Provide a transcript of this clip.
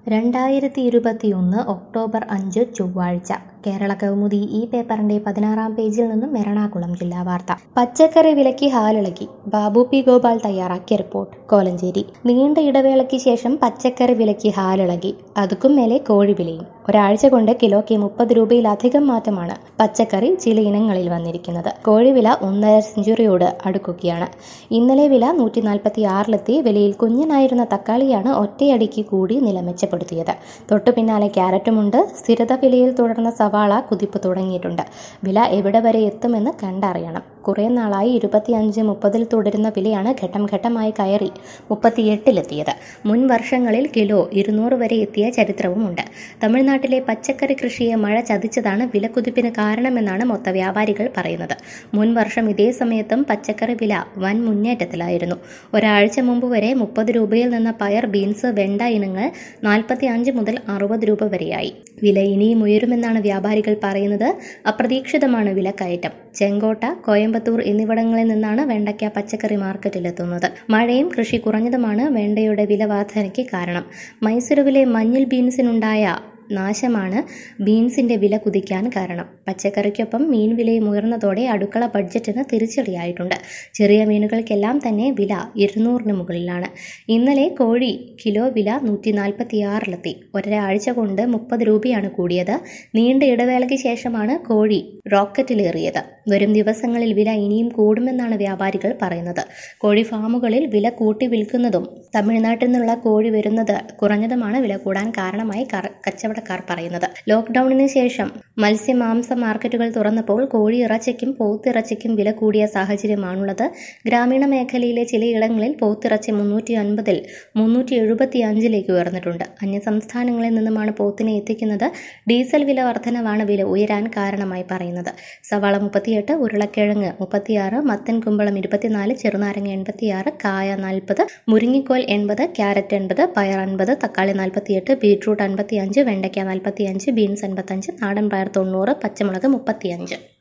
രണ്ടായിരത്തി ഇരുപത്തിയൊന്ന് ഒക്ടോബർ അഞ്ച് ചൊവ്വാഴ്ച കേരള കൗമുദി ഈ പേപ്പറിന്റെ പതിനാറാം പേജിൽ നിന്നും എറണാകുളം ജില്ലാ വാർത്ത പച്ചക്കറി വിലയ്ക്ക് ഹാലിളകി ബാബു പി ഗോപാൽ തയ്യാറാക്കിയ റിപ്പോർട്ട് കോലഞ്ചേരി നീണ്ട ഇടവേളയ്ക്ക് ശേഷം പച്ചക്കറി വിലയ്ക്ക് ഹാലിളകി അതുക്കും മേലെ കോഴി വിലയും ഒരാഴ്ച കൊണ്ട് കിലോയ്ക്ക് മുപ്പത് രൂപയിലധികം മാറ്റമാണ് പച്ചക്കറി ചില ഇനങ്ങളിൽ വന്നിരിക്കുന്നത് കോഴിവില ഒന്നര സെഞ്ചുറിയോട് അടുക്കുകയാണ് ഇന്നലെ വില നൂറ്റി നാൽപ്പത്തി ആറിലെത്തി വിലയിൽ കുഞ്ഞനായിരുന്ന തക്കാളിയാണ് ഒറ്റയടിക്ക് കൂടി നില മെച്ചപ്പെടുത്തിയത് തൊട്ടു പിന്നാലെ ക്യാരറ്റുമുണ്ട് സ്ഥിരത വിലയിൽ തുടർന്ന സവാള കുതിപ്പ് തുടങ്ങിയിട്ടുണ്ട് വില എവിടെ വരെ എത്തുമെന്ന് കണ്ടറിയണം കുറേ നാളായി ഇരുപത്തിയഞ്ച് മുപ്പതിൽ തുടരുന്ന വിലയാണ് ഘട്ടം ഘട്ടമായി കയറി മുപ്പത്തിയെട്ടിലെത്തിയത് മുൻ വർഷങ്ങളിൽ കിലോ ഇരുന്നൂറ് വരെ എത്തിയ ചരിത്രവുമുണ്ട് തമിഴ്നാട്ടിലെ പച്ചക്കറി കൃഷിയെ മഴ ചതിച്ചതാണ് വിലക്കുതിപ്പിന് കാരണമെന്നാണ് മൊത്ത വ്യാപാരികൾ പറയുന്നത് മുൻ വർഷം ഇതേ സമയത്തും പച്ചക്കറി വില വൻ മുന്നേറ്റത്തിലായിരുന്നു ഒരാഴ്ച മുമ്പ് വരെ മുപ്പത് രൂപയിൽ നിന്ന് പയർ ബീൻസ് വെണ്ട ഇനങ്ങൾ നാൽപ്പത്തി അഞ്ച് മുതൽ അറുപത് രൂപ വരെയായി വില ഇനിയും ഉയരുമെന്നാണ് വ്യാപാരികൾ പറയുന്നത് അപ്രതീക്ഷിതമാണ് വിലക്കയറ്റം ചെങ്കോട്ട കോയമ്പത്തൂർ എന്നിവിടങ്ങളിൽ നിന്നാണ് വെണ്ടയ്ക്ക പച്ചക്കറി മാർക്കറ്റിലെത്തുന്നത് മഴയും കൃഷി കുറഞ്ഞതുമാണ് വെണ്ടയുടെ വില വർധനയ്ക്ക് കാരണം മൈസൂരുവിലെ മഞ്ഞൾ ബീൻസിനുണ്ടായ നാശമാണ് ബീൻസിന്റെ വില കുതിക്കാൻ കാരണം പച്ചക്കറിക്കൊപ്പം മീൻ വിലയും ഉയർന്നതോടെ അടുക്കള ബഡ്ജറ്റിന് തിരിച്ചടിയായിട്ടുണ്ട് ചെറിയ മീനുകൾക്കെല്ലാം തന്നെ വില ഇരുന്നൂറിന് മുകളിലാണ് ഇന്നലെ കോഴി കിലോ വില നൂറ്റി നാൽപ്പത്തിയാറിലെത്തി ഒരാഴ്ച കൊണ്ട് മുപ്പത് രൂപയാണ് കൂടിയത് നീണ്ട ഇടവേളയ്ക്ക് ശേഷമാണ് കോഴി റോക്കറ്റിലേറിയത് വരും ദിവസങ്ങളിൽ വില ഇനിയും കൂടുമെന്നാണ് വ്യാപാരികൾ പറയുന്നത് കോഴി ഫാമുകളിൽ വില കൂട്ടി വിൽക്കുന്നതും തമിഴ്നാട്ടിൽ നിന്നുള്ള കോഴി വരുന്നത് കുറഞ്ഞതുമാണ് വില കൂടാൻ കാരണമായി കച്ചവടക്കാർ പറയുന്നത് ലോക്ക്ഡൌണിന് ശേഷം മത്സ്യ മാംസ മാർക്കറ്റുകൾ തുറന്നപ്പോൾ കോഴി ഇറച്ചിക്കും പോത്തിറച്ചിക്കും വില കൂടിയ സാഹചര്യമാണുള്ളത് ഗ്രാമീണ മേഖലയിലെ ചിലയിടങ്ങളിൽ പോത്തിറച്ചി മുന്നൂറ്റി അൻപതിൽ മുന്നൂറ്റി എഴുപത്തി അഞ്ചിലേക്ക് ഉയർന്നിട്ടുണ്ട് അന്യ സംസ്ഥാനങ്ങളിൽ നിന്നുമാണ് പോത്തിനെ എത്തിക്കുന്നത് ഡീസൽ വില വർധനവാണ് വില ഉയരാൻ കാരണമായി പറയുന്നത് സവാള മുപ്പത്തിയെട്ട് ഉരുളക്കിഴങ്ങ് മുപ്പത്തിയാറ് മത്തൻ കുമ്പളം ഇരുപത്തിനാല് ചെറുനാരങ്ങ എൺപത്തിയാറ് കായ നാൽപ്പത് മുരിങ്ങിക്കോൽ എൺപത് ക്യാരറ്റ് എൺപത് പയർ അൻപത് തക്കാളി നാൽപ്പത്തിയെട്ട് ബീട്രൂട്ട് അൻപത്തിയഞ്ച് വെണ്ടയ്ക്ക നാൽപ്പത്തിയഞ്ച് ബീൻസ് അൻപത്തഞ്ച് നാടൻ പയർ തൊണ്ണൂറ് പച്ചമുളക് മുപ്പത്തിയഞ്ച്